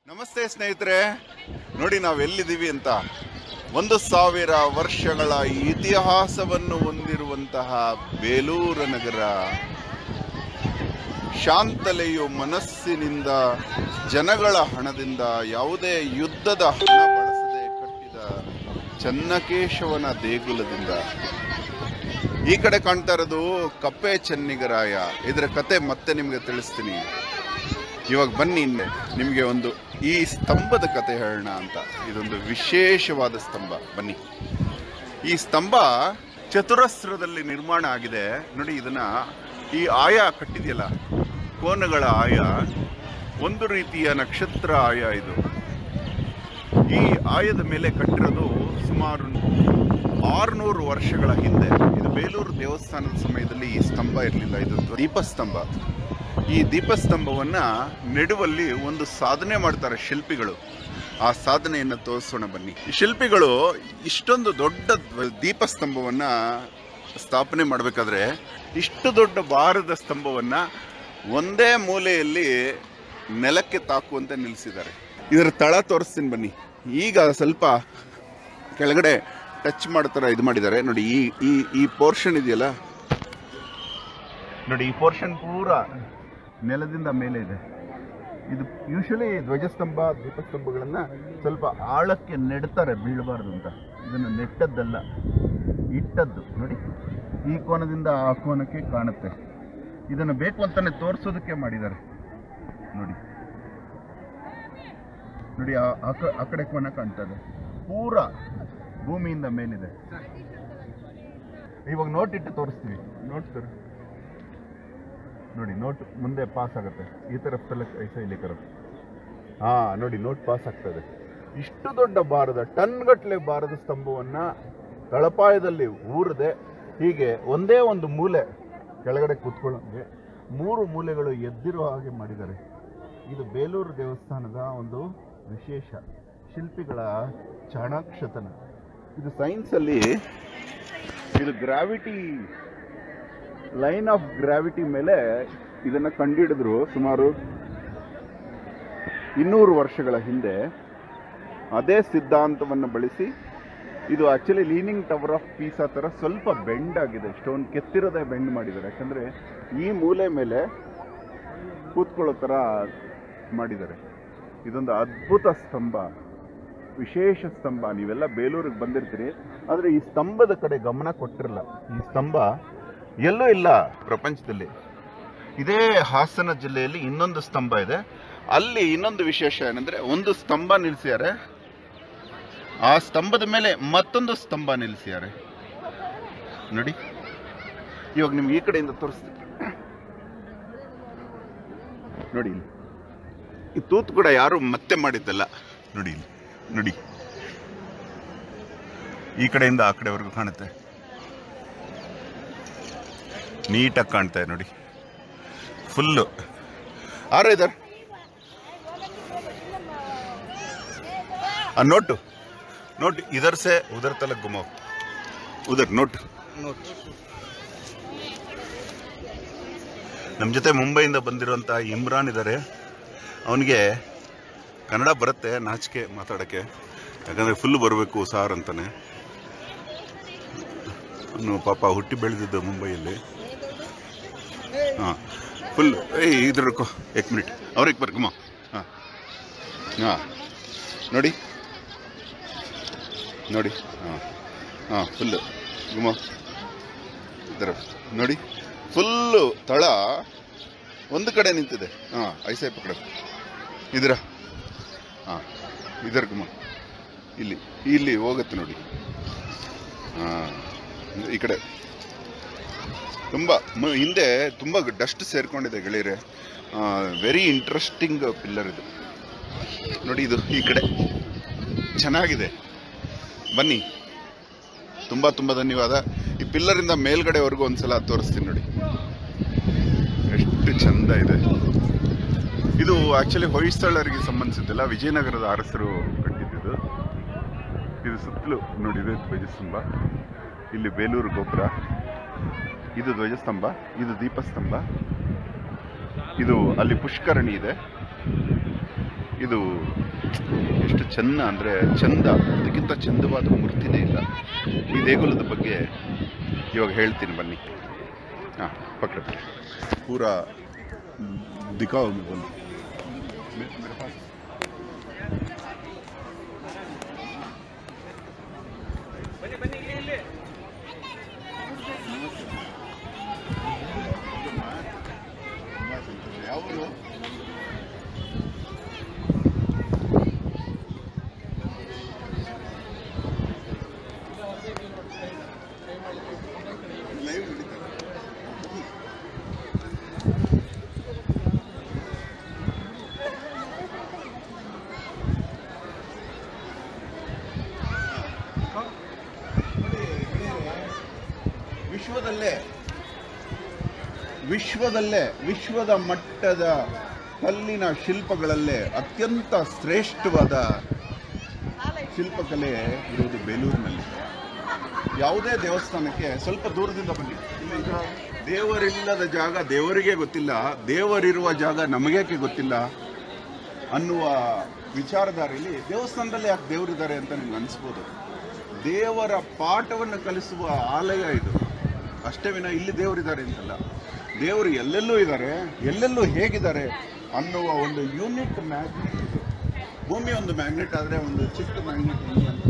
ನಮಸ್ತೆ ಸ್ನೇಹಿತರೆ ನೋಡಿ ನಾವು ಎಲ್ಲಿದ್ದೀವಿ ಅಂತ ಒಂದು ಸಾವಿರ ವರ್ಷಗಳ ಇತಿಹಾಸವನ್ನು ಹೊಂದಿರುವಂತಹ ಬೇಲೂರು ನಗರ ಶಾಂತಲೆಯು ಮನಸ್ಸಿನಿಂದ ಜನಗಳ ಹಣದಿಂದ ಯಾವುದೇ ಯುದ್ಧದ ಹಣ ಬಳಸದೆ ಕಟ್ಟಿದ ಚನ್ನಕೇಶವನ ದೇಗುಲದಿಂದ ಈ ಕಡೆ ಕಾಣ್ತಾ ಇರೋದು ಕಪ್ಪೆ ಚೆನ್ನಿಗರಾಯ ಇದರ ಕತೆ ಮತ್ತೆ ನಿಮಗೆ ತಿಳಿಸ್ತೀನಿ ಇವಾಗ ಬನ್ನಿ ನಿಮಗೆ ಒಂದು ಈ ಸ್ತಂಭದ ಕತೆ ಹೇಳೋಣ ಅಂತ ಇದೊಂದು ವಿಶೇಷವಾದ ಸ್ತಂಭ ಬನ್ನಿ ಈ ಸ್ತಂಭ ಚತುರಸ್ರದಲ್ಲಿ ನಿರ್ಮಾಣ ಆಗಿದೆ ನೋಡಿ ಇದನ್ನ ಈ ಆಯ ಕಟ್ಟಿದೆಯಲ್ಲ ಕೋನಗಳ ಆಯ ಒಂದು ರೀತಿಯ ನಕ್ಷತ್ರ ಆಯ ಇದು ಈ ಆಯದ ಮೇಲೆ ಕಟ್ಟಿರೋದು ಸುಮಾರು ಆರುನೂರು ವರ್ಷಗಳ ಹಿಂದೆ ಇದು ಬೇಲೂರು ದೇವಸ್ಥಾನದ ಸಮಯದಲ್ಲಿ ಈ ಸ್ತಂಭ ಇರಲಿಲ್ಲ ಇದು ದೀಪಸ್ತಂಭ ಈ ದೀಪಸ್ತಂಭವನ್ನ ನೆಡುವಲ್ಲಿ ಒಂದು ಸಾಧನೆ ಮಾಡ್ತಾರೆ ಶಿಲ್ಪಿಗಳು ಆ ಸಾಧನೆಯನ್ನು ತೋರಿಸೋಣ ಬನ್ನಿ ಈ ಶಿಲ್ಪಿಗಳು ಇಷ್ಟೊಂದು ದೊಡ್ಡ ಧ್ವ- ದೀಪಸ್ತಂಭವನ್ನ ಸ್ಥಾಪನೆ ಮಾಡಬೇಕಾದ್ರೆ ಇಷ್ಟು ದೊಡ್ಡ ಭಾರದ ಸ್ತಂಭವನ್ನ ಒಂದೇ ಮೂಲೆಯಲ್ಲಿ ನೆಲಕ್ಕೆ ತಾಕುವಂತೆ ನಿಲ್ಲಿಸಿದ್ದಾರೆ ಇದರ ತಳ ತೋರಿಸ್ತೀನಿ ಬನ್ನಿ ಈಗ ಸ್ವಲ್ಪ ಕೆಳಗಡೆ ಟಚ್ ಮಾಡ್ತಾರ ಇದು ಮಾಡಿದ್ದಾರೆ ನೋಡಿ ಈ ಈ ಈ ಪೋರ್ಷನ್ ಇದೆಯಲ್ಲ ನೋಡಿ ಈ ಪೋರ್ಷನ್ ಪೂರ ನೆಲದಿಂದ ಮೇಲೆ ಇದೆ ಇದು ಯೂಶಲಿ ಧ್ವಜಸ್ತಂಭ ದೀಪಸ್ತಂಭಗಳನ್ನ ಸ್ವಲ್ಪ ಆಳಕ್ಕೆ ನೆಡ್ತಾರೆ ಬೀಳಬಾರ್ದು ಅಂತ ಇದನ್ನು ನೆಟ್ಟದ್ದಲ್ಲ ಇಟ್ಟದ್ದು ನೋಡಿ ಈ ಕೋನದಿಂದ ಆ ಕೋನಕ್ಕೆ ಕಾಣುತ್ತೆ ಇದನ್ನು ಬೇಕು ಅಂತಾನೆ ತೋರಿಸೋದಕ್ಕೆ ಮಾಡಿದ್ದಾರೆ ನೋಡಿ ನೋಡಿ ಆ- ಆ ಕ- ಆ ಕಡೆ ಕೋನ ಕಾಣ್ತದೆ ಪೂರ ಭೂಮಿಯಿಂದ ಮೇಲಿದೆ ಇವಾಗ ನೋಟ್ ಇಟ್ಟು ತೋರಿಸ್ತೀವಿ ನೋಟ್ ತೋರಿ ನೋಡಿ ನೋಟ್ ಮುಂದೆ ಪಾಸ್ ಆಗುತ್ತೆ ಈ ತರ ಐಸಾ ಇಲ್ಲಿ ಕರ ಹಾ ನೋಡಿ ನೋಟ್ ಪಾಸ್ ಆಗ್ತದೆ ಇಷ್ಟು ದೊಡ್ಡ ಭಾರದ ಟನ್ ಗಟ್ಟಲೆ ಭಾರದ ಸ್ತಂಭವನ್ನ ತಳಪಾಯದಲ್ಲಿ ಊರದೆ ಹೀಗೆ ಒಂದೇ ಒಂದು ಮೂಲೆ ಕೆಳಗಡೆ ಕೂತ್ಕೊಳ್ಳೋಂಗೆ ಮೂರು ಮೂಲೆಗಳು ಎದ್ದಿರೋ ಹಾಗೆ ಮಾಡಿದ್ದಾರೆ ಇದು ಬೇಲೂರು ದೇವಸ್ಥಾನದ ಒಂದು ವಿಶೇಷ ಶಿಲ್ಪಿಗಳ ಚಾಣಾಕ್ಷತನ ಇದು ಸೈನ್ಸಲ್ಲಿ ಇದು ಗ್ರಾವಿಟಿ ಲೈನ್ ಆಫ್ ಗ್ರಾವಿಟಿ ಮೇಲೆ ಇದನ್ನ ಕಂಡುಹಿಡಿದ್ರು ಸುಮಾರು ಇನ್ನೂರು ವರ್ಷಗಳ ಹಿಂದೆ ಅದೇ ಸಿದ್ಧಾಂತವನ್ನು ಬಳಸಿ ಇದು actually leaning tower of Pisa ಆ ಥರ ಸ್ವಲ್ಪ ಬೆಂಡ್ ಆಗಿದೆ ಸ್ಟೋನ್ ಕೆತ್ತಿರೋದೇ ಬೆಂಡ್ ಮಾಡಿದ್ದಾರೆ ಯಾಕಂದ್ರೆ ಈ ಮೂಲೆ ಮೇಲೆ ಕೂತ್ಕೊಳ್ಳೋ ಥರ ಮಾಡಿದ್ದಾರೆ ಇದೊಂದು ಅದ್ಭುತ ಸ್ತಂಭ ವಿಶೇಷ ಸ್ತಂಭ ನೀವೆಲ್ಲ ಬೇಲೂರಿಗೆ ಬಂದಿರ್ತೀರಿ ಆದರೆ ಈ ಸ್ತಂಭದ ಕಡೆ ಗಮನ ಕೊಟ್ಟಿರಲ್ಲ ಈ ಸ್ತಂಭ ಎಲ್ಲೂ ಇಲ್ಲ ಪ್ರಪಂಚದಲ್ಲಿ ಇದೇ ಹಾಸನ ಜಿಲ್ಲೆಯಲ್ಲಿ ಇನ್ನೊಂದು ಸ್ತಂಭ ಇದೆ ಅಲ್ಲಿ ಇನ್ನೊಂದು ವಿಶೇಷ ಏನಂದ್ರೆ ಒಂದು ಸ್ತಂಭ ನಿಲ್ಲಿಸಿದ್ದಾರೆ ಆ ಸ್ತಂಭದ ಮೇಲೆ ಮತ್ತೊಂದು ಸ್ತಂಭ ನಿಲ್ಲಿಸಿದ್ದಾರೆ ನೋಡಿ ಇವಾಗ ನಿಮ್ಗೆ ಈ ಕಡೆಯಿಂದ ತೋರಿಸ್ತೀನಿ ನೋಡಿ ಇಲ್ಲಿ ಈ ತೂತು ಕೂಡ ಯಾರು ಮತ್ತೆ ಮಾಡಿದ್ದಲ್ಲ ನೋಡಿ ಇಲ್ಲಿ ನೋಡಿ ಈ ಕಡೆಯಿಂದ ಆ ಕಡೆವರೆಗೂ ಕಾಣುತ್ತೆ ನೀಟಾಗಿ ಕಾಣ್ತಾ ಇದೆ ನೋಡಿ ಫುಲ್ಲು ಆರ ಇದರ್ ಆ ನೋಟು ನೋಟ್ ಇದರ್ ಸೆ ಉದರ್ ತಲಕ್ ಗುಮಾವ್ ಉದರ್ ನೋಟ್ ನಮ್ಮ ಜೊತೆ ಮುಂಬೈಯಿಂದ ಬಂದಿರುವಂಥ ಇಮ್ರಾನ್ ಇದ್ದಾರೆ ಅವನಿಗೆ ಕನ್ನಡ ಬರುತ್ತೆ ನಾಚಿಕೆ ಮಾತಾಡೋಕ್ಕೆ ಯಾಕಂದರೆ ಫುಲ್ ಬರಬೇಕು ಸಾರ್ ಅಂತಾನೆ ಅವನು ಪಾಪ ಹುಟ್ಟಿ ಬೆಳೆದಿದ್ದು ಮುಂಬೈಯಲ್ಲಿ ಹಾಂ ಫುಲ್ ಏಯ್ ಇದ್ರಕ್ಕೋ ಎಕ್ ಮಿನಿಟ್ ಅವ್ರಿಗೆ ಬರ್ಕಮ್ಮ ಹಾಂ ಹಾಂ ನೋಡಿ ನೋಡಿ ಹಾಂ ಹಾಂ ಫುಲ್ಲು ಗುಮ್ಮ ಇದರ ನೋಡಿ ಫುಲ್ಲು ತಳ ಒಂದು ಕಡೆ ನಿಂತಿದೆ ಹಾಂ ಐಸೈ ಪಕಡ ಇದರ ಹಾಂ ಇದರ ಗುಮ್ಮ ಇಲ್ಲಿ ಇಲ್ಲಿ ಹೋಗುತ್ತೆ ನೋಡಿ ಹಾಂ ಈ ಕಡೆ ತುಂಬ ಮ- ಹಿಂದೆ ತುಂಬ ಡಸ್ಟ್ ಸೇರ್ಕೊಂಡಿದೆ ಗೆಳೆಯರೆ ವೆರಿ ಇಂಟ್ರೆಸ್ಟಿಂಗ್ ಪಿಲ್ಲರ್ ಇದು ನೋಡಿ ಇದು ಈ ಕಡೆ ಚೆನ್ನಾಗಿದೆ ಬನ್ನಿ ತುಂಬ ತುಂಬ ಧನ್ಯವಾದ ಈ ಪಿಲ್ಲರಿಂದ ಮೇಲ್ಗಡೆವರೆಗೂ ಒಂದ್ಸಲ ತೋರಿಸ್ತೀನಿ ನೋಡಿ ಎಷ್ಟು ಚಂದ ಇದೆ ಇದು ಆಕ್ಚುಲಿ ಹೊಯ್ಸಳರಿಗೆ ಸಂಬಂಧಿಸಿದ್ದಲ್ಲ ವಿಜಯನಗರದ ಅರಸರು ಕಟ್ಟಿದ್ದು ಇದು ಸುತ್ತಲೂ ನೋಡಿ ಇದೆ ಧ್ವಜಸ್ತಂಭ ಇಲ್ಲಿ ಬೇಲೂರು ಗೋಪುರ ಇದು ಧ್ವಜಸ್ತಂಭ ಇದು ದೀಪಸ್ತಂಭ ಇದು ಅಲ್ಲಿ ಪುಷ್ಕರಣಿ ಇದೆ ಇದು ಎಷ್ಟು ಚೆನ್ನ ಅಂದರೆ ಚಂದ ಅದಕ್ಕಿಂತ ಚಂದವಾದ ಮೂರ್ತಿನೇ ಇಲ್ಲ ಈ ದೇಗುಲದ ಬಗ್ಗೆ ಇವಾಗ ಹೇಳ್ತೀನಿ ಬನ್ನಿ ಹಾಂ ಪಕ್ಕಡ ಪೂರಾ ದಿಕ್ಕಾವ್ ಬನ್ನಿ ಮೇ- ಮೇರೆ ಪಾಸ್. ತುಂಬಾ ಸಂತೋಷ. ಯಾವ ಊರು? ಲೈವ್ ನಡೀತಾ ಇದೆ. ವಿಶ್ವದಲ್ಲೇ ವಿಶ್ವದಲ್ಲೇ ವಿಶ್ವದ ಮಟ್ಟದ ಕಲ್ಲಿನ ಶಿಲ್ಪಗಳಲ್ಲೇ ಅತ್ಯಂತ ಶ್ರೇಷ್ಠವಾದ ಶಿಲ್ಪಕಲೆ ಇರುವುದು ಬೇಲೂರಿನಲ್ಲಿ ಯಾವುದೇ ದೇವಸ್ಥಾನಕ್ಕೆ ಸ್ವಲ್ಪ ದೂರದಿಂದ ಬನ್ನಿ ಈಗ ದೇವರಿಲ್ಲದ ಜಾಗ ದೇವರಿಗೆ ಗೊತ್ತಿಲ್ಲ ದೇವರಿರುವ ಜಾಗ ನಮಗೇಕೆ ಗೊತ್ತಿಲ್ಲ ಅನ್ನುವ ವಿಚಾರಧಾರೆಯಲ್ಲಿ ದೇವಸ್ಥಾನದಲ್ಲಿ ಯಾಕೆ ದೇವರಿದ್ದಾರೆ ಅಂತ ನಿಮ್ಗೆ ಅನಿಸ್ಬೋದು ದೇವರ ಪಾಠವನ್ನು ಕಲಿಸುವ ಆಲಯ ಇದು ಅಷ್ಟೇ ವಿನ ಇಲ್ಲಿ ದೇವರಿದ್ದಾರೆ ಅಂತಲ್ಲ ದೇವರು ಎಲ್ಲೆಲ್ಲೂ ಇದ್ದಾರೆ ಎಲ್ಲೆಲ್ಲೂ ಹೇಗಿದ್ದಾರೆ ಅನ್ನುವ ಒಂದು ಯೂನಿಟ್ ಮ್ಯಾಗ್ನೆಟ್ ಇದು ಭೂಮಿ ಒಂದು ಮ್ಯಾಗ್ನೆಟ್ ಆದರೆ ಒಂದು ಚಿಕ್ಕ ಮ್ಯಾಗ್ನೆಟ್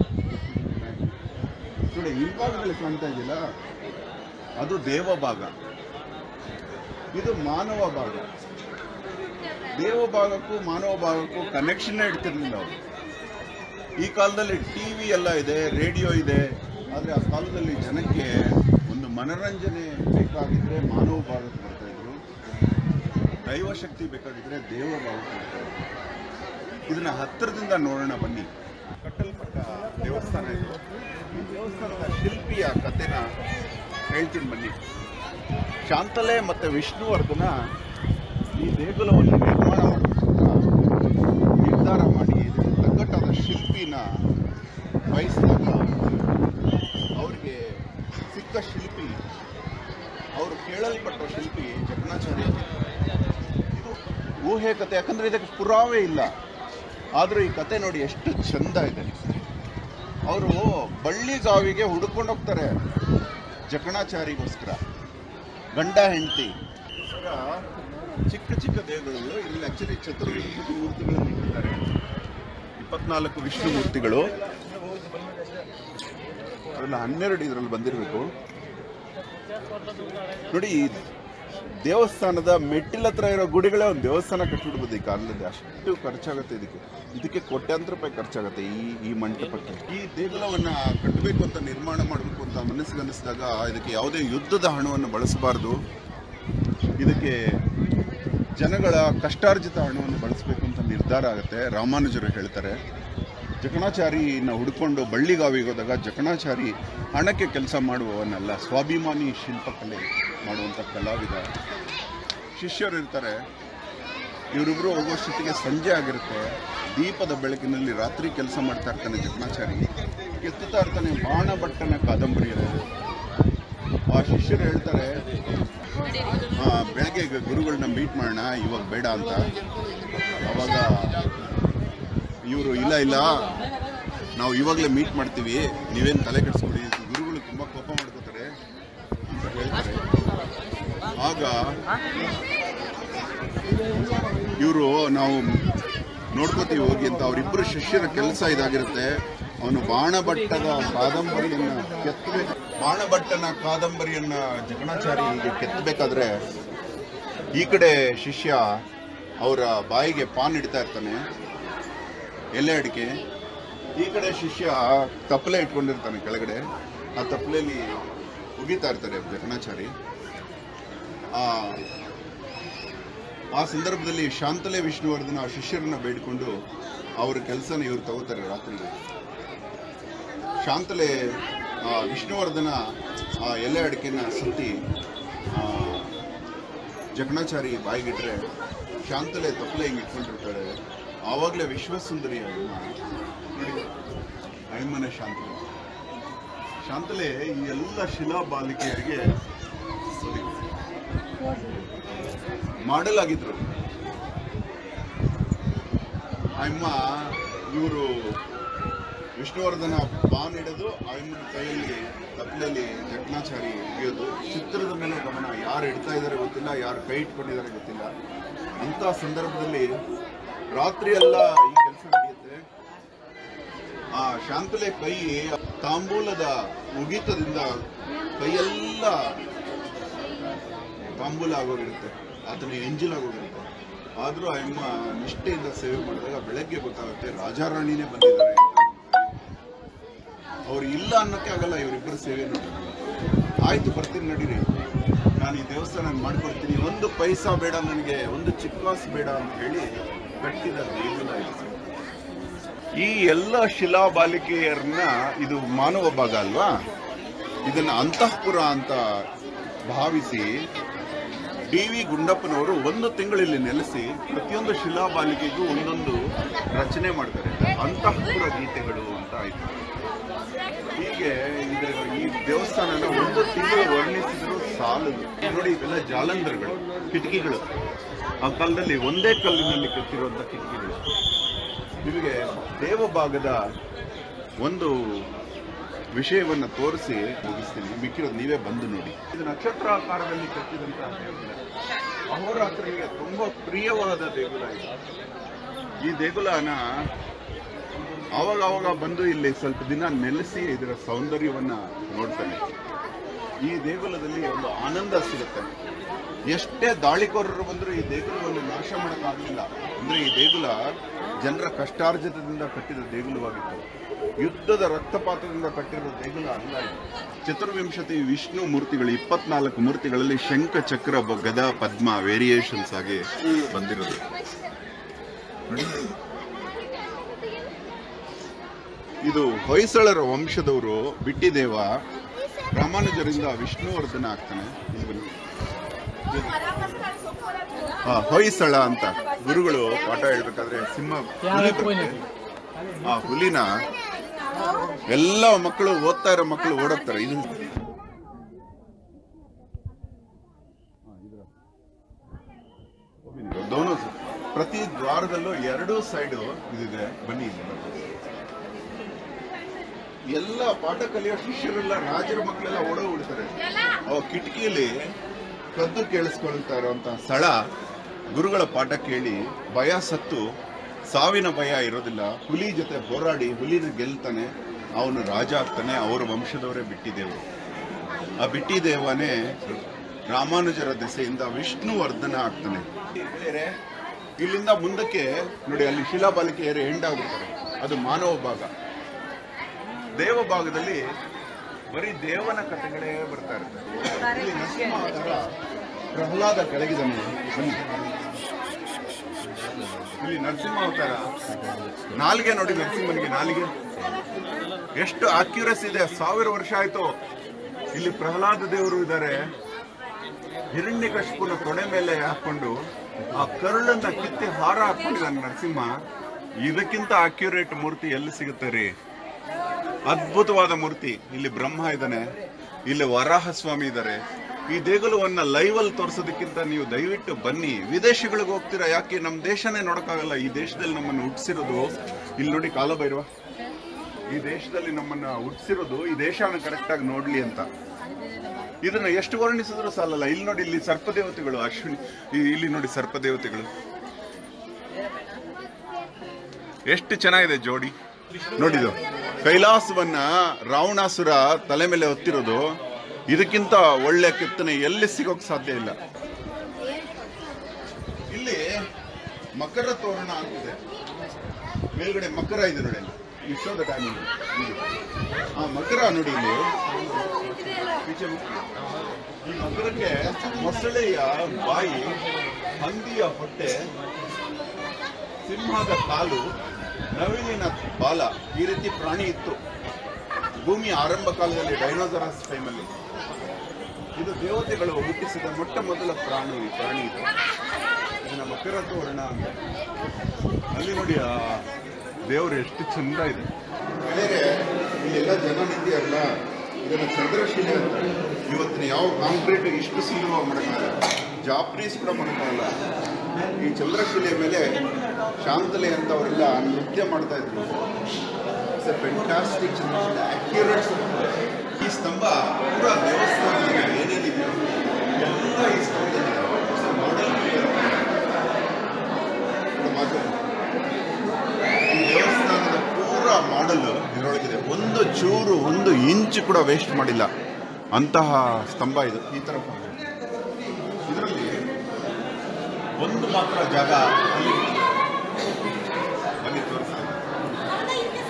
ನೋಡಿ ಈ ಭಾಗದಲ್ಲಿ ಕಾಣ್ತಾ ಇದೆಯಲ್ಲ ಅದು ದೇವ ಭಾಗ ಇದು ಮಾನವ ಭಾಗ ದೇವ ಭಾಗಕ್ಕೂ ಮಾನವ ಭಾಗಕ್ಕೂ ಕನೆಕ್ಷನ್ ಇಡ್ತಿರ್ಲಿಲ್ಲ ಅವರು ಈ ಕಾಲದಲ್ಲಿ ಟಿವಿ ಎಲ್ಲ ಇದೆ ರೇಡಿಯೋ ಇದೆ ಆದರೆ ಆ ಕಾಲದಲ್ಲಿ ಜನಕ್ಕೆ ಒಂದು ಮನರಂಜನೆ ಬೇಕಾಗಿದ್ರೆ ಮಾನವ ಭಾಗಕ್ಕೆ ಬರ್ತಾ ಇದ್ರು ದೈವ ಶಕ್ತಿ ಬೇಕಾಗಿದ್ರೆ ದೇವ ಭಾಗಕ್ಕೆ ಬರ್ತಾ ಇದ್ರು ಇದನ್ನ ಹತ್ತಿರದಿಂದ ನೋಡೋಣ ಬನ್ನಿ ಕಟ್ಟಲ್ಪಟ್ಟ ದೇವಸ್ಥಾನ ಇದು ಈ ದೇವಸ್ಥಾನದ ಶಿಲ್ಪಿಯ ಕಥೆನ ಹೇಳ್ತೀನಿ ಬನ್ನಿ ಶಾಂತಲೆ ಮತ್ತು ವಿಷ್ಣುವರ್ಧನ ಈ ದೇಗುಲವನ್ನು ನಿರ್ಮಾಣ ಮಾಡಬೇಕಂತ ನಿರ್ಧಾರ ಮಾಡಿ ಇದಕ್ಕೆ ತಗ್ಗಟ್ಟಾದ ಶಿಲ್ಪಿನ ಬಯಸಿದಾಗ ಅವರಿಗೆ ಸಿಕ್ಕ ಶಿಲ್ಪಿ ಅವರು ಕೇಳಲ್ಪಟ್ಟ ಶಿಲ್ಪಿ ಜಗನ್ನಾಚಾರ್ಯ ಇದು ಊಹೆ ಕತೆ ಯಾಕಂದ್ರೆ ಇದಕ್ಕೆ ಪುರಾವೆ ಇಲ್ಲ ಆದರೂ ಈ ಕತೆ ನೋಡಿ ಎಷ್ಟು ಚಂದ ಇದೆ ಅವರು ಬಳ್ಳಿಗಾವಿಗೆ ಹುಡುಕೊಂಡು ಹೋಗ್ತಾರೆ ಜಕಣಾಚಾರಿಗೋಸ್ಕರ ಗಂಡ ಹೆಂಡತಿ ಚಿಕ್ಕ ಚಿಕ್ಕ ದೇವರುಗಳು ಇಲ್ಲಿ ಆಕ್ಚುಲಿ ಚತುರ್ವಿಧ ಮೂರ್ತಿಗಳನ್ನು ಇಟ್ಟಿದ್ದಾರೆ ಇಪ್ಪತ್ನಾಲ್ಕು ವಿಷ್ಣು ಮೂರ್ತಿಗಳು ಅದರಲ್ಲಿ ಹನ್ನೆರಡು ಇದರಲ್ಲಿ ಬಂದಿರಬೇಕು ನೋಡಿ ಈ ದೇವಸ್ಥಾನದ ಮೆಟ್ಟಿಲ ಹತ್ರ ಇರೋ ಗುಡಿಗಳೇ ಒಂದು ದೇವಸ್ಥಾನ ಕಟ್ಟಿಬಿಡ್ಬೋದು ಈ ಕಾಲದಲ್ಲಿ ಅಷ್ಟು ಖರ್ಚಾಗುತ್ತೆ ಇದಕ್ಕೆ ಇದಕ್ಕೆ ಕೋಟ್ಯಾಂತರ ರೂಪಾಯಿ ಖರ್ಚಾಗುತ್ತೆ ಈ ಈ ಮಂಟಪಕ್ಕೆ ಈ ದೇಗುಲವನ್ನ ಕಟ್ಟಬೇಕು ಅಂತ ನಿರ್ಮಾಣ ಮಾಡಬೇಕು ಅಂತ ಮನಸ್ಸಿಗೆ ಅನಿಸಿದಾಗ ಇದಕ್ಕೆ ಯಾವುದೇ ಯುದ್ಧದ ಹಣವನ್ನು ಬಳಸಬಾರ್ದು ಇದಕ್ಕೆ ಜನಗಳ ಕಷ್ಟಾರ್ಜಿತ ಹಣವನ್ನು ಬಳಸಬೇಕು ಅಂತ ನಿರ್ಧಾರ ಆಗುತ್ತೆ ರಾಮಾನುಜರು ಹೇಳ್ತಾರೆ ಜಕಣಾಚಾರಿನ ಹುಡ್ಕೊಂಡು ಬಳ್ಳಿಗಾವಿಗೆ ಹೋದಾಗ ಜಕಣಾಚಾರಿ ಹಣಕ್ಕೆ ಕೆಲಸ ಮಾಡುವವನಲ್ಲ ಸ್ವಾಭಿಮಾನಿ ಶಿಲ್ಪಕಲೆ ಮಾಡುವಂಥ ಕಲಾವಿದ ಶಿಷ್ಯರು ಇರ್ತಾರೆ ಇವರಿಬ್ರು ಹೋಗೋಷ್ಟೊತ್ತಿಗೆ ಸಂಜೆ ಆಗಿರುತ್ತೆ ದೀಪದ ಬೆಳಕಿನಲ್ಲಿ ರಾತ್ರಿ ಕೆಲಸ ಮಾಡ್ತಾ ಇರ್ತಾನೆ ಜಕಣಾಚಾರಿ ಕೆತ್ತುತ್ತಾ ಇರ್ತಾನೆ ಬಾಣಭಟ್ಟನ ಕಾದಂಬರಿಯಲ್ಲಿ ಆ ಶಿಷ್ಯರು ಹೇಳ್ತಾರೆ ಆ, ಬೆಳಗ್ಗೆ ಗ- ಗುರುಗಳನ್ನ ಮೀಟ್ ಮಾಡೋಣ ಇವಾಗ ಬೇಡ ಅಂತ ಅವಾಗ ಇವರು ಇಲ್ಲ ಇಲ್ಲ ನಾವು ಇವಾಗಲೇ ಮೀಟ್ ಮಾಡ್ತೀವಿ ನೀವೇನು ತಲೆ ಕೆಡಿಸ್ಕೊಡಿ ಗುರುಗಳು ತುಂಬ ಕೋಪ ಮಾಡ್ಕೋತಾರೆ ಅಂತ ಹೇಳ್ತಾರೆ ಆಗ ಇವರು ನಾವು ನೋಡ್ಕೋತೀವಿ ಹೋಗಿ ಅಂತ ಅವರಿಬ್ಬರು ಶಿಷ್ಯರ ಕೆಲಸ ಇದಾಗಿರುತ್ತೆ ಅವನು ಬಾಣಭಟ್ಟದ ಕಾದಂಬರಿಯನ್ನ ಕೆತ್ತಬೇಕು ಬಾಣಭಟ್ಟನ ಕಾದಂಬರಿಯನ್ನ ಜಗಣಾಚಾರಿ ಹೀಗೆ ಕೆತ್ತಬೇಕಾದ್ರೆ ಈ ಕಡೆ ಶಿಷ್ಯ ಅವರ ಬಾಯಿಗೆ ಪಾನ್ ಇಡ್ತಾ ಇರ್ತಾನೆ ಎಲೆ ಅಡಿಕೆ ಈ ಕಡೆ ಶಿಷ್ಯ ತಪ್ಪಲೆ ಇಟ್ಕೊಂಡಿರ್ತಾನೆ ಕೆಳಗಡೆ ಆ ತಪ್ಪಲೆಯಲ್ಲಿ ಉಗಿತಾ ಇರ್ತಾರೆ ಜಗಣಾಚಾರಿ ಆ ಆ ಸಂದರ್ಭದಲ್ಲಿ ಶಾಂತಲೆ ವಿಷ್ಣುವರ್ಧನ ಆ ಶಿಷ್ಯರನ್ನ ಬೇಡಿಕೊಂಡು ಅವ್ರ ಕೆಲಸನ ಇವ್ರು ತಗೋತಾರೆ ರಾತ್ರಿಗೆ ಶಾಂತಲೆ ಆ, ವಿಷ್ಣುವರ್ಧನ ಆ ಎಲೆ ಅಡಿಕೆನ ಸುತ್ತಿ ಆ, ಜಗಣಾಚಾರಿ ಬಾಯಿಗಿಟ್ರೆ ಶಾಂತಲೆ ತಪ್ಪಲೆ ಹಿಂಗೆ ಇಟ್ಕೊಂಡಿರ್ತಾರೆ ಆವಾಗಲೇ ವಿಶ್ವಸುಂದರಿ ಅಮ್ಮ ನೋಡಿ ಅಯ್ಯಮ್ಮನ ಶಾಂತಲೆ ಶಾಂತಲೆ ಈ ಎಲ್ಲ ಶಿಲಾ ಬಾಲಿಕೆಯರಿಗೆ ಮಾಡೆಲ್ ಆಗಿದ್ರು ಅಮ್ಮ ಇವರು ವಿಷ್ಣುವರ್ಧನ ಬಾನ್ ಹಿಡಿದು ಅಮ್ಮನ ಕೈಯಲ್ಲಿ ತಪ್ಪಲಲ್ಲಿ ಜಕ್ನಾಚಾರಿ ಹಿಡಿಯೋದು ಚಿತ್ರದ ಮೇಲೆ ಗಮನ ಯಾರು ಇಡ್ತಾ ಇದ್ದಾರೆ ಗೊತ್ತಿಲ್ಲ ಯಾರು ಕೈ ಇಟ್ಕೊಂಡಿದ್ದಾರೆ ಗೊತ್ತಿಲ್ಲ ಅಂತ ಸಂದರ್ಭದಲ್ಲಿ ರಾತ್ರಿ ಎಲ್ಲ ಈ ಕೆಲಸ ನಡೆಯುತ್ತೆ ಆ ಶಾಂತಲೆ ಕೈ ತಾಂಬೂಲದ ಮುಗಿತದಿಂದ ಕೈಯೆಲ್ಲ ತಾಂಬೂಲ ಆಗೋಗಿರುತ್ತೆ ಆತನ ಎಂಜಿಲ್ ಆಗೋಗಿರುತ್ತೆ ಆದರೂ ಆ ಅಮ್ಮ ನಿಷ್ಠೆಯಿಂದ ಸೇವೆ ಮಾಡಿದಾಗ ಬೆಳಗ್ಗೆ ಗೊತ್ತಾಗುತ್ತೆ ರಾಜಾರಾಣಿನೇ ಬಂದಿದ್ದಾರೆ ಅವ್ರು ಇಲ್ಲ ಅನ್ನೋಕ್ಕೆ ಆಗಲ್ಲ ಇವರಿಬ್ಬರು ಸೇವೆ ನೋಡಿ ಆಯ್ತು ಬರ್ತೀನಿ ನಡೀರಿ ನಾನು ಈ ದೇವಸ್ಥಾನ ಮಾಡ್ಕೊಡ್ತೀನಿ ಒಂದು ಪೈಸಾ ಬೇಡ ನನಗೆ ಒಂದು ಚಿಕ್ಕಾಸು ಬೇಡ ಅಂತ ಹೇಳಿ ಕಟ್ಟಿದ ದೇಗುಲ ಇದು ಈ ಎಲ್ಲ ಶಿಲಾಬಾಲಿಕೆಯರನ್ನ ಇದು ಮಾನವ ಭಾಗ ಅಲ್ವಾ ಇದನ್ನ ಅಂತಃಪುರ ಅಂತ ಭಾವಿಸಿ ಡಿ ವಿ ಗುಂಡಪ್ಪನವರು ಒಂದು ತಿಂಗಳಲ್ಲಿ ನೆಲೆಸಿ ಪ್ರತಿಯೊಂದು ಶಿಲಾಬಾಲಿಕೆಗೂ ಒಂದೊಂದು ರಚನೆ ಮಾಡ್ತಾರೆ ಅಂತಃಪುರ ಗೀತೆಗಳು ಅಂತ ಆಯ್ತು ಹೀಗೆ ಇದರ ಈ ದೇವಸ್ಥಾನನ ಒಂದು ತಿಂಗಳು ವರ್ಣಿಸಿದ್ರು ಸಾಲದು ನೋಡಿ ಇವೆಲ್ಲ ಜಾಲಂಧರಗಳು ಕಿಟಕಿಗಳು ಆ ಕಾಲದಲ್ಲಿ ಒಂದೇ ಕಲ್ಲಿನಲ್ಲಿ ಕೆತ್ತಿರುವಂತ ಕಿಟಕಿಗಳು ನಿಮಗೆ ದೇವಭಾಗದ ಒಂದು ವಿಷಯವನ್ನ ತೋರಿಸಿ ಮುಗಿಸ್ತೀನಿ ಮಿಕ್ಕಿರೋದು ನೀವೇ ಬಂದು ನೋಡಿ ಇದು ನಕ್ಷತ್ರಾಕಾರದಲ್ಲಿ ಕಟ್ಟಿದಂತಹ ದೇಗುಲ ಅಹೋರಾತ್ರಿಗೆ ತುಂಬಾ ಪ್ರಿಯವಾದ ದೇಗುಲ ಇದು ಈ ದೇಗುಲನ ಅವಾಗ ಅವಾಗ ಬಂದು ಇಲ್ಲಿ ಸ್ವಲ್ಪ ದಿನ ನೆಲೆಸಿ ಇದರ ಸೌಂದರ್ಯವನ್ನ ನೋಡ್ತಾನೆ ಈ ದೇಗುಲದಲ್ಲಿ ಒಂದು ಆನಂದ ಸಿಗುತ್ತೆ ಎಷ್ಟೇ ದಾಳಿಕೋರರು ಬಂದರೂ ಈ ದೇಗುಲವನ್ನು ನಾಶ ಮಾಡೋಕ್ಕಾಗಲಿಲ್ಲ ಅಂದ್ರೆ ಈ ದೇಗುಲ ಜನರ ಕಷ್ಟಾರ್ಜಿತದಿಂದ ಕಟ್ಟಿದ ದೇಗುಲವಾಗಿತ್ತು ಯುದ್ಧದ ರಕ್ತಪಾತದಿಂದ ಕಟ್ಟಿರೋ ದೇಗುಲ ಅಲ್ಲ ಇದು ಚತುರ್ವಿಂಶತಿ ವಿಷ್ಣು ಮೂರ್ತಿಗಳು ಇಪ್ಪತ್ನಾಲ್ಕು ಮೂರ್ತಿಗಳಲ್ಲಿ ಶಂಖ ಚಕ್ರ ಬ- ಗದಾ ಪದ್ಮ ವೇರಿಯೇಷನ್ಸ್ ಆಗಿ ಬಂದಿರೋದು ನೋಡಿ. ಇದು ಹೊಯ್ಸಳರ ವಂಶದವರು ಬಿಟ್ಟಿದೇವ ರಾಮಾನುಜರಿಂದ ವಿಷ್ಣುವರ್ಧನ ಆಗ್ತಾನೆ ಇಲ್ಲಿ ಬನ್ನಿ. ಆ, ಹೊಯ್ಸಳ ಅಂತ ಗುರುಗಳು ಪಾಠ ಹೇಳ್ಬೇಕಾದ್ರೆ ಸಿಂಹ ಹುಲಿ ಬರುತ್ತೆ. ಆ ಹುಲಿನ ಎಲ್ಲ ಮಕ್ಕಳು ಓದ್ತಾ ಇರೋ ಮಕ್ಕಳು ಓಡೋಗ್ತಾರೆ ಇದು ದೋನೋ ಸ- ಪ್ರತಿ ದ್ವಾರದಲ್ಲೂ ಎರಡೂ ಸೈಡ್ ಇದಿದೆ ಬನ್ನಿ ಇಲ್ಲಿ. ಎಲ್ಲ ಪಾಠ ಕಲಿಯೋ ಶಿಷ್ಯರೆಲ್ಲ ರಾಜರ ಮಕ್ಕಳೆಲ್ಲ ಓಡೋಗ್ಬಿಡ್ತಾರೆ ಅವ ಕಿಟಕಿಯಲ್ಲಿ ಕದ್ದು ಕೇಳಿಸ್ಕೊಳ್ತಾ ಇರುವಂತ ಸ್ಥಳ ಗುರುಗಳ ಪಾಠ ಕೇಳಿ ಭಯ ಸತ್ತು ಸಾವಿನ ಭಯ ಇರೋದಿಲ್ಲ ಹುಲಿ ಜೊತೆ ಹೋರಾಡಿ ಹುಲಿನ ಗೆಲ್ತಾನೆ ಅವನು ರಾಜ ಆಗ್ತಾನೆ ಅವರ ವಂಶದವರೇ ಬಿಟ್ಟಿದ್ದೇವರು ಆ ಬಿಟ್ಟಿದೇವನೇ ರಾಮಾನುಜರ ದೆಸೆಯಿಂದ ವಿಷ್ಣುವರ್ಧನ ಆಗ್ತಾನೆ ಬೇರೆ ಇಲ್ಲಿಂದ ಮುಂದಕ್ಕೆ ನೋಡಿ ಅಲ್ಲಿ ಶಿಲಾಬಾಲಿಕೆಯರು ಎಂಡಾಗ್ಬಿಡ್ತಾರೆ ಅದು ಮಾನವ ಭಾಗ ದೇವ ಭಾಗದಲ್ಲಿ ಬರೀ ದೇವನ ಕಥೆಗಳೇ ಬರ್ತಾ ಇರುತ್ತೆ ಇಲ್ಲಿ ನರಸಿಂಹ ಅವತಾರ ಪ್ರಹ್ಲಾದ ಕೆಳಗಿದನು ಬನ್ನಿ ಇಲ್ಲಿ ನರಸಿಂಹ ಅವತಾರ ನಾಲ್ಗೆ ನೋಡಿ ನರಸಿಂಹನಿಗೆ ನಾಲಿಗೆ ಎಷ್ಟು ಅಕ್ಯುರಸ್ ಇದೆ ಸಾವಿರ ವರ್ಷ ಆಯ್ತು ಇಲ್ಲಿ ಪ್ರಹ್ಲಾದ ದೇವರು ಇದ್ದಾರೆ ಹಿರಣ್ಯಕಶಿಪುನ ತೊಡೆ ಮೇಲೆ ಹಾಕೊಂಡು ಆ ಕರುಳನ್ನ ಕಿತ್ತಿ ಹಾರ ಹಾಕೊಂಡಿದ್ದಾನೆ ನರಸಿಂಹ ಇದಕ್ಕಿಂತ ಅಕ್ಯುರೇಟ್ ಮೂರ್ತಿ ಎಲ್ಲಿ ಸಿಗುತ್ತೆ ರೀ ಅದ್ಭುತವಾದ ಮೂರ್ತಿ ಇಲ್ಲಿ ಬ್ರಹ್ಮ ಇದ್ದಾನೆ ಇಲ್ಲಿ ವರಾಹ ಸ್ವಾಮಿ ಇದ್ದಾರೆ ಈ ದೇಗುಲವನ್ನ ಲೈವ್ ಅಲ್ಲಿ ತೋರಿಸೋದಕ್ಕಿಂತ ನೀವು ದಯವಿಟ್ಟು ಬನ್ನಿ ವಿದೇಶಗಳಿಗೆ ಹೋಗ್ತೀರಾ ಯಾಕೆ ನಮ್ಮ ದೇಶನೇ ನೋಡಕ್ಕಾಗಲ್ಲ ಈ ದೇಶದಲ್ಲಿ ನಮ್ಮನ್ನು ಹುಟ್ಟಿಸಿರೋದು ಇಲ್ಲಿ ನೋಡಿ ಕಾಲಭೈರವ ಈ ದೇಶದಲ್ಲಿ ನಮ್ಮನ್ನ ಹುಟ್ಟಿಸಿರೋದು ಈ ದೇಶನ ಕರೆಕ್ಟ್ ಆಗಿ ನೋಡ್ಲಿ ಅಂತ ಇದನ್ನ ಎಷ್ಟು ವರ್ಣಿಸಿದ್ರು ಸಾಲಲ್ಲ ಇಲ್ಲಿ ನೋಡಿ ಇಲ್ಲಿ ಸರ್ಪದೇವತೆಗಳು ಅಶ್ವಿನಿ ಈ- ಇಲ್ಲಿ ನೋಡಿ ಸರ್ಪದೇವತೆಗಳು ಎಷ್ಟು ಚೆನ್ನಾಗಿದೆ ಜೋಡಿ ನೋಡಿದು ಕೈಲಾಸವನ್ನ ರಾವಣಾಸುರ ತಲೆ ಮೇಲೆ ಹೊತ್ತಿರೋದು ಇದಕ್ಕಿಂತ ಒಳ್ಳೆ ಕೆತ್ತನೆ ಎಲ್ಲಿ ಸಿಗೋಕ್ ಸಾಧ್ಯ ಇಲ್ಲ ಇಲ್ಲಿ ಮಕರ ತೋರಣ ಅಂತಿದೆ ಮೇಲ್ಗಡೆ ಮಕರ ಇದೆ ನೋಡಿ ಅಲ್ಲಿ ಇಷ್ಟೋದ ಟೈಮಿಂಗ್ ಆ ಮಕರ ನೋಡಿ ಇಲ್ಲಿ ಈಚೆ ಮುಖ. ಈ ಮಕರಕ್ಕೆ ಮೊಸಳೆಯ ಬಾಯಿ ಹಂದಿಯ ಹೊಟ್ಟೆ ಸಿಂಹದ ಕಾಲು ನವಿಲಿನ ಬಾಲ ಈ ರೀತಿ ಪ್ರಾಣಿ ಇತ್ತು ಭೂಮಿಯ ಆರಂಭ ಕಾಲದಲ್ಲಿ ಡೈನೋಸರಸ್ ಟೈಮಲ್ಲಿ ಇದು ದೇವತೆಗಳು ಹುಟ್ಟಿಸಿದ ಮೊಟ್ಟ ಮೊದಲ ಪ್ರಾಣಿ ಪ್ರಾಣಿ ಇದು ಇದನ್ನ ಮಕರ ತೋರಣ ಅಂತ ಅಲ್ಲಿ ನೋಡಿ ಆ ದೇವರು ಎಷ್ಟು ಚಂದ ಇದೆ ಇಲ್ಲೆಲ್ಲ ಜನ ನಿಂತಿಯಲ್ಲ ಇದನ್ನ ಚಂದ್ರಶಿಲೆ ಅಂತಾರೆ ಇವತ್ತಿನ ಯಾವ ಕಾಂಕ್ರೀಟ್ ಇಷ್ಟು ಸುಲಭವಾಗಿ ಮಾಡೋಕ್ಕಾಗಲ್ಲ ಜಾಪನೀಸ್ ಕೂಡ ಮಾಡೋಕ್ಕಾಗಲ್ಲ ಈ ಚಂದ್ರಶಿಲೆ ಮೇಲೆ ಶಾಂತಲೆ ಅಂತ ಅವರೆಲ್ಲ ನೃತ್ಯ ಮಾಡ್ತಾ ಇದ್ರು ಇಟ್ಸ್ ಎ ಫೆಂಟಾಸ್ಟಿಕ್ ಚಂದ್ರಶಿಲೆ ಅಕ್ಯುರೇಟ್ ಈ ಸ್ತಂಭ ಪೂರ ದೇವಸ್ಥಾನದಲ್ಲಿ ಏನೇನಿದೆಯೋ ಎಲ್ಲ ಈ ಸ್ತಂಭದಲ್ಲಿ ಮಾಡೆಲ್ ಈ ದೇವಸ್ಥಾನದ ಪೂರ ಮಾಡಲ್ ಇದರೊಳಗಿದೆ ಒಂದು ಚೂರು ಒಂದು ಇಂಚು ಕೂಡ ವೇಸ್ಟ್ ಮಾಡಿಲ್ಲ ಅಂತಹ ಸ್ತಂಭ ಇದು ಈ ತರ ಇದರಲ್ಲಿ ಒಂದು ಮಾತ್ರ ಜಾಗ ಅಲ್ಲಿ ಅಲ್ಲಿ ತೋರಿಸ್ತಾ ಇದೆ.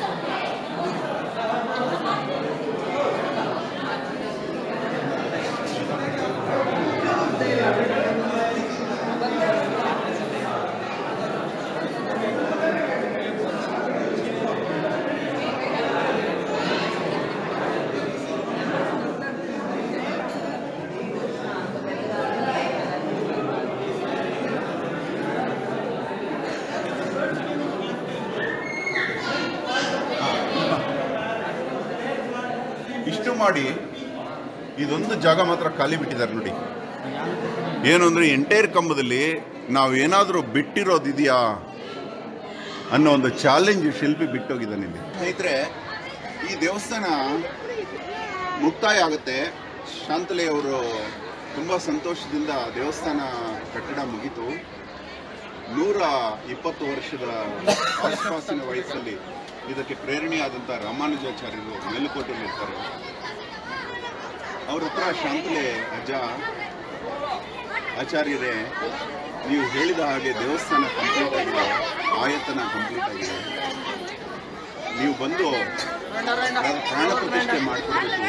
ಇಷ್ಟು ಮಾಡಿ ಇದೊಂದು ಜಾಗ ಮಾತ್ರ ಖಾಲಿ ಬಿಟ್ಟಿದ್ದಾರೆ ನೋಡಿ ಏನು ಅಂದ್ರೆ ಎಂಟೈರ್ ಕಂಬದಲ್ಲಿ ನಾವು ಏನಾದರೂ ಬಿಟ್ಟಿರೋದಿದೆಯಾ ಅನ್ನೋ ಒಂದು ಚಾಲೆಂಜ್ ಶಿಲ್ಪಿ ಬಿಟ್ಟೋಗಿದ್ದಾನೆ ಇಲ್ಲಿ ಸ್ನೇಹಿತರೆ ಈ ದೇವಸ್ಥಾನ ಮುಕ್ತಾಯ ಆಗುತ್ತೆ ಶಾಂತಲೆ ಅವರು ತುಂಬ ಸಂತೋಷದಿಂದ ದೇವಸ್ಥಾನ ಕಟ್ಟಡ ಮುಗೀತು ನೂರ ಇಪ್ಪತ್ತು ವರ್ಷದ ಆಸ್ಪಾಸಿನ ವಯಸ್ಸಲ್ಲಿ ಇದಕ್ಕೆ ಪ್ರೇರಣೆಯಾದಂಥ ರಾಮಾನುಜಾಚಾರ್ಯರು ಮೇಲುಕೋಟೆಯಲ್ಲಿ ಇರ್ತಾರೆ ಅವ್ರ ಹತ್ರ ಶಾಂತಲೆ ಅಜ್ಜ ಆಚಾರ್ಯರೇ ನೀವು ಹೇಳಿದ ಹಾಗೆ ದೇವಸ್ಥಾನ ಕಂಪ್ಲೀಟ್ ಆಗಿದೆ ಆಯತನ ಕಂಪ್ಲೀಟ್ ಆಗಿದೆ ನೀವು ಬಂದು ಪ್ರ- ಪ್ರಾಣ ಪ್ರತಿಷ್ಠೆ ಮಾಡಿಕೊಡ್ಬೇಕು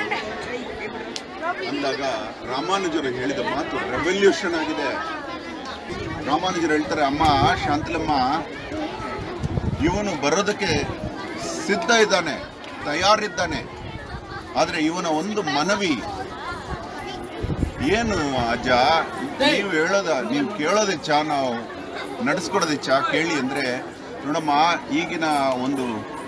ಅಂದಾಗ ರಾಮಾನುಜರು ಹೇಳಿದ ಮಾತು ರೆವಲ್ಯೂಷನ್ ಆಗಿದೆ ರಾಮಾನುಜರು ಹೇಳ್ತಾರೆ ಅಮ್ಮ ಶಾಂತಲಮ್ಮ ಇವನು ಬರೋದಕ್ಕೆ ಸಿದ್ಧ ಇದ್ದಾನೆ ತಯಾರಿದ್ದಾನೆ ಆದರೆ ಇವನ ಒಂದು ಮನವಿ ಏನು ಅಜ್ಜ ನೀವು ಹೇಳೋದ ನೀವು ಕೇಳೋದಿಚ್ಚ ನಾವು ನಡೆಸ್ಕೊಡೋದಿಚ್ಚ ಕೇಳಿ ಅಂದ್ರೆ ನೋಡಮ್ಮ ಈಗಿನ ಒಂದು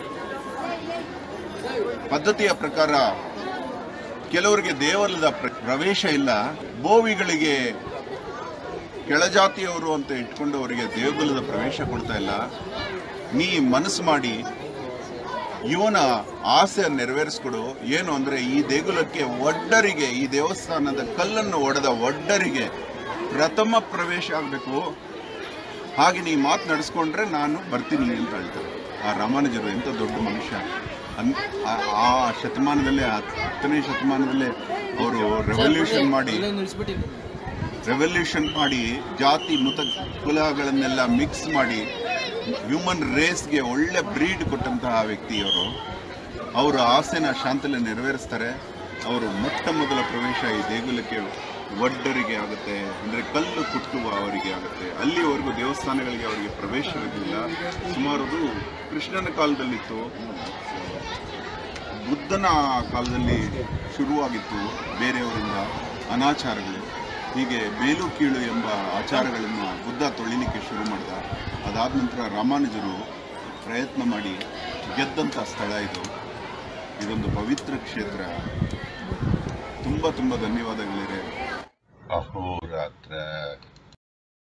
ಪದ್ಧತಿಯ ಪ್ರಕಾರ ಕೆಲವರಿಗೆ ದೇವಲದ ಪ್ರ- ಪ್ರವೇಶ ಇಲ್ಲ ಬೋವಿಗಳಿಗೆ ಕೆಳಜಾತಿಯವರು ಅಂತ ಇಟ್ಕೊಂಡು ಅವರಿಗೆ ದೇವಗುಲದ ಪ್ರವೇಶ ಕೊಡ್ತಾ ಇಲ್ಲ ನೀ ಮನಸ್ಸು ಮಾಡಿ ಇವನ ಆಸೆ ನೆರವೇರಿಸ್ಕೊಡು ಏನು ಅಂದ್ರೆ ಈ ದೇಗುಲಕ್ಕೆ ಒಡ್ಡರಿಗೆ ಈ ದೇವಸ್ಥಾನದ ಕಲ್ಲನ್ನು ಒಡೆದ ಒಡ್ಡರಿಗೆ ಪ್ರಥಮ ಪ್ರವೇಶ ಆಗಬೇಕು ಹಾಗೆ ನೀ ಮಾತು ನಡೆಸ್ಕೊಂಡ್ರೆ ನಾನು ಬರ್ತೀನಿ ಅಂತ ಹೇಳ್ತಾರೆ ಆ ರಾಮಾನುಜರು ಎಂತ ದೊಡ್ಡ ಮನುಷ್ಯ ಅನ್- ಆ- ಆ ಶತಮಾನದಲ್ಲೇ ಹತ್ತನೇ ಶತಮಾನದಲ್ಲೇ ಅವರು ರೆವಲ್ಯೂಷನ್ ಮಾಡಿ ರೆವಲ್ಯೂಷನ್ ಮಾಡಿ ಜಾತಿ ಮುತ ಕುಲಗಳನ್ನೆಲ್ಲ ಮಿಕ್ಸ್ ಮಾಡಿ ಹ್ಯೂಮನ್ ರೇಸ್ಗೆ ಒಳ್ಳೆ ಬ್ರೀಡ್ ಕೊಟ್ಟಂತಹ ವ್ಯಕ್ತಿಯವರು ಅವರ ಆಸೆನ ಶಾಂತಲೆ ನೆರವೇರಿಸ್ತಾರೆ ಅವರು ಮೊಟ್ಟ ಮೊದಲ ಪ್ರವೇಶ ಈ ದೇಗುಲಕ್ಕೆ ಒಡ್ಡರಿಗೆ ಆಗುತ್ತೆ ಅಂದರೆ ಕಲ್ಲು ಕುಟ್ಟುವ ಅವರಿಗೆ ಆಗುತ್ತೆ ಅಲ್ಲಿವರೆಗೂ ದೇವಸ್ಥಾನಗಳಿಗೆ ಅವರಿಗೆ ಪ್ರವೇಶವಿರಲಿಲ್ಲ ಸುಮಾರು ಅದು ಕೃಷ್ಣನ ಕಾಲದಲ್ಲಿತ್ತು ಬುದ್ಧನ ಕಾಲದಲ್ಲಿ ಶುರುವಾಗಿತ್ತು ಬೇರೆಯವರಿಂದ ಅನಾಚಾರಗಳು ಹೀಗೆ ಮೇಲು ಕೀಳು ಎಂಬ ಆಚಾರಗಳನ್ನು ಬುದ್ಧ ತೊಳಿಲಿಕ್ಕೆ ಶುರು ಮಾಡಿದ ಅದಾದ ನಂತರ ರಾಮಾನುಜರು ಪ್ರಯತ್ನ ಮಾಡಿ ಗೆದ್ದಂಥ ಸ್ಥಳ ಇದು ಇದೊಂದು ಪವಿತ್ರ ಕ್ಷೇತ್ರ ತುಂಬ ತುಂಬ ಧನ್ಯವಾದಗಳಿದೆ ಅಹೋರಾತ್ರ